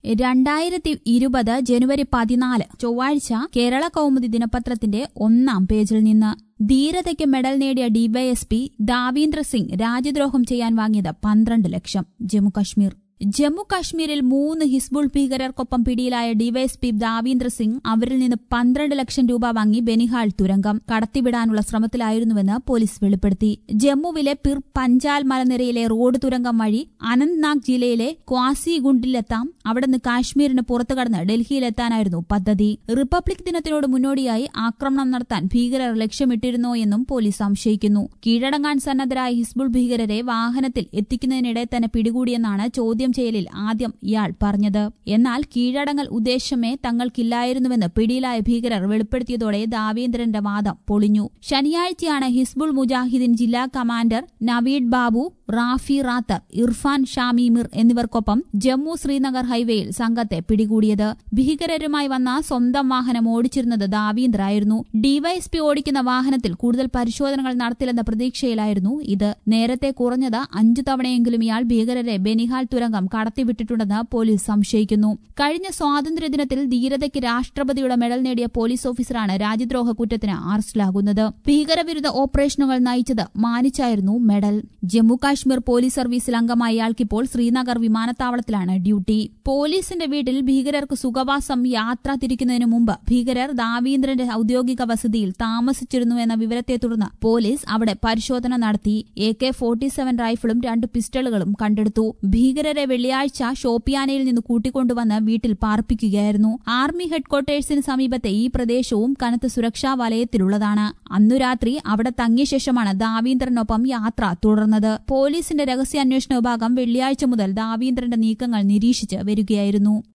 രണ്ടായിരത്തി ഇരുപത് ജനുവരി പതിനാല് ചൊവ്വാഴ്ച കേരള കൗമുദി ദിനപത്രത്തിന്റെ ഒന്നാം പേജിൽ നിന്ന് ധീരതയ്ക്ക് മെഡൽ നേടിയ ഡിവൈഎസ്പി ദാവീന്ദ്ര സിംഗ് രാജ്യദ്രോഹം ചെയ്യാൻ വാങ്ങിയത് പന്ത്രണ്ട് ലക്ഷം ജമ്മുകശ്മീർ ജമ്മു കാശ്മീരിൽ മൂന്ന് ഹിസ്ബുൾ ഭീകരർക്കൊപ്പം പിടിയിലായ ഡിവൈഎസ്പി ദാവീന്ദ്ര സിംഗ് അവരിൽ നിന്ന് പന്ത്രണ്ട് ലക്ഷം രൂപ വാങ്ങി ബെനിഹാൾ തുരങ്കം കടത്തിവിടാനുള്ള ശ്രമത്തിലായിരുന്നുവെന്ന് പോലീസ് വെളിപ്പെടുത്തി ജമ്മുവിലെ പിർ പഞ്ചാൽ മലനിരയിലെ റോഡ് തുരങ്കം വഴി അനന്ത്നാഗ് ജില്ലയിലെ ക്വാസിഗുണ്ടിലെത്താം അവിടെ നിന്ന് കാശ്മീരിന് പുറത്തു കടന്ന് ഡൽഹിയിലെത്താനായിരുന്നു പദ്ധതി റിപ്പബ്ലിക് ദിനത്തിനോട് മുന്നോടിയായി ആക്രമണം നടത്താൻ ഭീകരർ ലക്ഷ്യമിട്ടിരുന്നോ എന്നും പോലീസ് സംശയിക്കുന്നു കീഴടങ്ങാൻ സന്നദ്ധരായ ഹിസ്ബുൾ ഭീകരരെ വാഹനത്തിൽ എത്തിക്കുന്നതിനിടെ തന്നെ പിടികൂടിയെന്നാണ് ചോദ്യം ചെയ്യലിൽ ആദ്യം ഇയാൾ പറഞ്ഞത് എന്നാൽ കീഴടങ്ങൽ ഉദ്ദേശമേ തങ്ങൾക്കില്ലായിരുന്നുവെന്ന് പിടിയിലായ ഭീകരർ വെളിപ്പെടുത്തിയതോടെ ദാവേന്ദ്രന്റെ വാദം പൊളിഞ്ഞു ശനിയാഴ്ചയാണ് ഹിസ്ബുൾ മുജാഹിദീൻ ജില്ലാ കമാൻഡർ നവീഡ് ബാബു റാഫി റാത്തർ ഇർഫാൻ ഷാമീമിർ എന്നിവർക്കൊപ്പം ജമ്മു ശ്രീനഗർ ഹൈവേയിൽ സംഘത്തെ പിടികൂടിയത് ഭീകരരുമായി വന്ന സ്വന്തം വാഹനം ഓടിച്ചിരുന്നത് ദാവീന്ദ്രായിരുന്നു ഡിവൈഎസ്പി ഓടിക്കുന്ന വാഹനത്തിൽ കൂടുതൽ പരിശോധനകൾ നടത്തില്ലെന്ന പ്രതീക്ഷയിലായിരുന്നു ഇത് നേരത്തെ കുറഞ്ഞത് അഞ്ചു തവണയെങ്കിലും ഇയാൾ ഭീകരരെ ബെനിഹാൽ തുരങ്കം കടത്തിവിട്ടിട്ടുണ്ടെന്ന് പോലീസ് സംശയിക്കുന്നു കഴിഞ്ഞ സ്വാതന്ത്ര്യദിനത്തിൽ ധീരതയ്ക്ക് രാഷ്ട്രപതിയുടെ മെഡൽ നേടിയ പോലീസ് ഓഫീസറാണ് രാജ്യദ്രോഹ കുറ്റത്തിന് അറസ്റ്റിലാകുന്നത് ഭീകരവിരുദ്ധ ഓപ്പറേഷനുകൾ നയിച്ചത് മാനിച്ചായിരുന്നു മെഡൽ ജമ്മു കാശ്മീർ പോലീസ് സർവീസിൽ അംഗമായ ഇയാൾക്കിപ്പോൾ ശ്രീനഗർ വിമാനത്താവളത്തിലാണ് ഡ്യൂട്ടി പോലീസിന്റെ വീട്ടിൽ ഭീകരർക്ക് സുഖവാസം യാത്ര തിരിക്കുന്നതിനു മുമ്പ് ഭീകരർ ദാവീന്ദ്രന്റെ ഔദ്യോഗിക വസതിയിൽ താമസിച്ചിരുന്നുവെന്ന വിവരത്തെ തുടർന്ന് പോലീസ് അവിടെ പരിശോധന നടത്തി എ കെ ഫോർട്ടി സെവൻ റൈഫിളും രണ്ട് പിസ്റ്റളുകളും കണ്ടെടുത്തു ഭീകരരെ വെള്ളിയാഴ്ച ഷോപ്പിയാനയിൽ നിന്ന് കൂട്ടിക്കൊണ്ടുവന്ന് വീട്ടിൽ പാർപ്പിക്കുകയായിരുന്നു ആർമി ഹെഡ്ക്വാർട്ടേഴ്സിന് സമീപത്തെ ഈ പ്രദേശവും കനത്ത സുരക്ഷാ വലയത്തിലുള്ളതാണ് അന്നു രാത്രി അവിടെ തങ്ങിയ ശേഷമാണ് ദാവീന്ദ്രനൊപ്പം യാത്ര തുടർന്നത് പോലീസിന്റെ രഹസ്യാന്വേഷണ വിഭാഗം വെള്ളിയാഴ്ച മുതൽ ദാവീന്ദ്രന്റെ നീക്കങ്ങൾ നിരീക്ഷിച്ച് വരികയായിരുന്നു